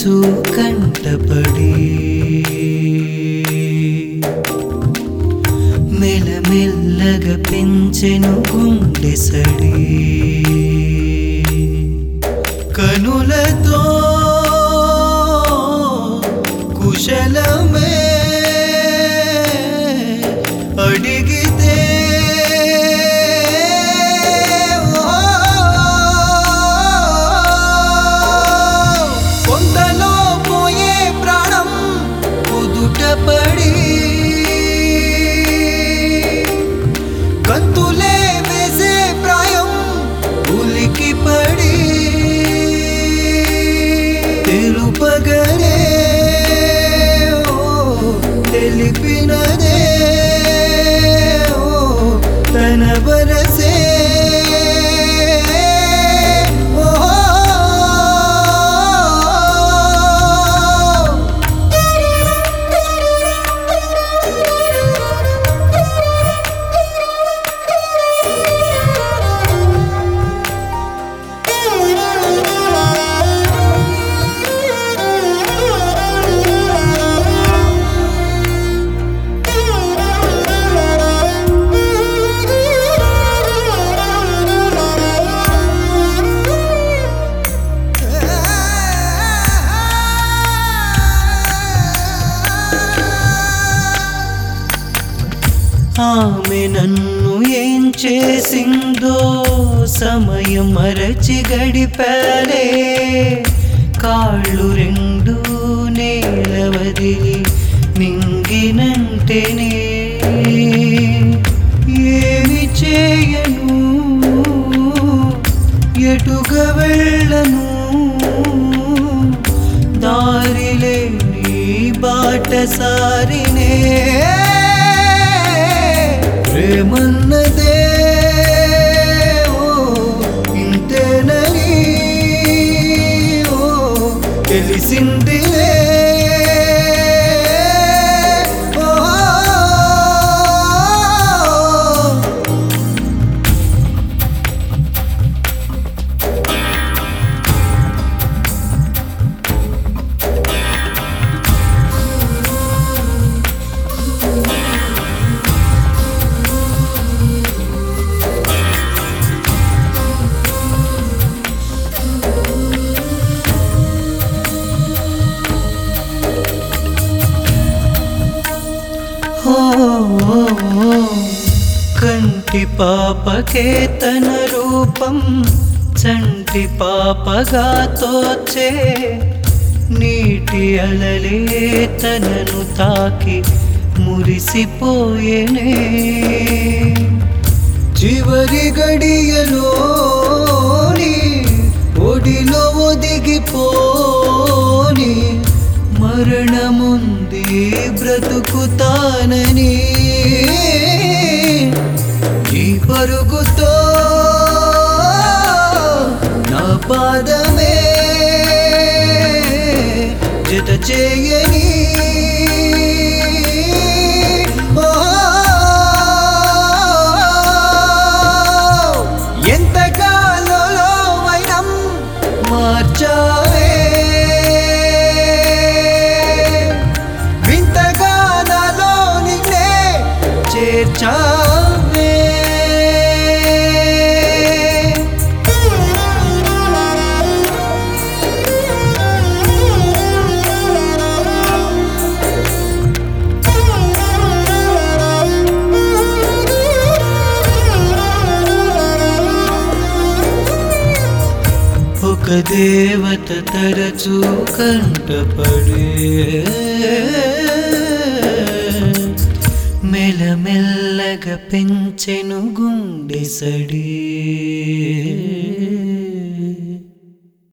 తరచూ కంటపడి మెల్లమెల్లగా పెంచెను గుండె సడి కనులతో కుశలమే అడిగితే కొండలో పోయే ప్రాణం కుదుటపడి గంతులే వేసే ప్రాయం ఉలికి పడి తెలుపగనే ఓ తెలిపినదే ఓ తన వరసే ఓ ఆమె నన్ను ఏం చేసిందో సమయం మరచి గడిపాలే కాళ్ళు రెండు నేల వదిలి మింగినంటేనే ఏమి చేయను ఎటుగా వెళ్ళను దారిలేని బాటసారినే ప్రేమన్నదే ఓ ఇంతేనని ఓ తెలిసిందిలే ఓ ఓ కంటి పాపకే తన రూపం చంటి పాపగా తోచే నీటి అలలే తనను తాకి మురిసిపోయేనే చివరి గడియలోని ఒడిలో ఒదిగిపోని మరణముంది బ్రతుకుతానని ఈ పరుగుతో నా పాదమే జత చేయని ఓ ఎంత కాలలో వైనం మార్చావే వింతగా నాలో నిన్నే చేర్చావే ఒక దేవత తరచూ కంటపడే మెల్లమెల్లగా పెంచెను గుండె సడి